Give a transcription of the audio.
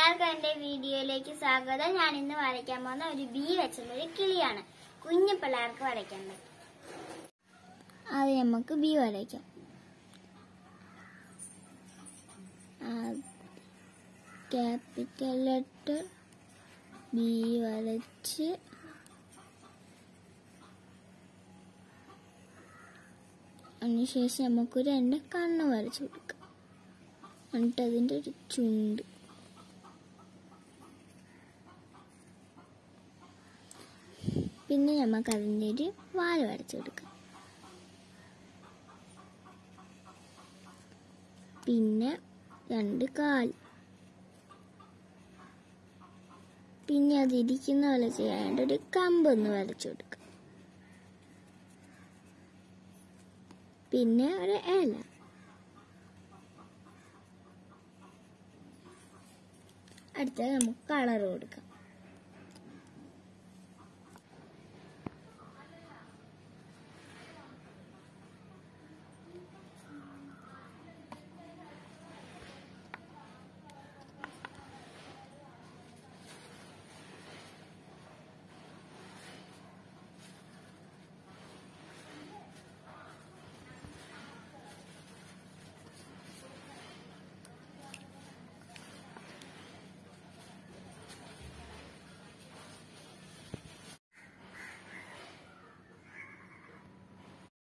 എല്ലാവർക്കും എന്റെ വീഡിയോയിലേക്ക് സ്വാഗതം ഞാൻ ഇന്ന് വരയ്ക്കാൻ പോകുന്ന ഒരു ബി വെച്ചുള്ള ഒരു കിളിയാണ് കുഞ്ഞു പിള്ളേർക്ക് വരയ്ക്കാൻ പറ്റും ആദ്യം നമുക്ക് ബി വരയ്ക്കാം ക്യാപിറ്റൽ ലെറ്റർ ബി വരച്ച് അതിനുശേഷം നമുക്ക് രണ്ട് കണ്ണ് വരച്ചു കൊടുക്കാം എന്നിട്ട് അതിൻ്റെ ഒരു ചുണ്ട് പിന്നെ നമുക്ക് അതിൻ്റെ ഒരു വാല് വരച്ചു കൊടുക്കാം പിന്നെ രണ്ട് കാൽ പിന്നെ അതിരിക്കുന്ന പോലെ ചെയ്യാനായിട്ട് ഒരു കമ്പ് ഒന്ന് വരച്ചു കൊടുക്കാം പിന്നെ ഒരു ഇല അടുത്തത് നമുക്ക് കളർ കൊടുക്കാം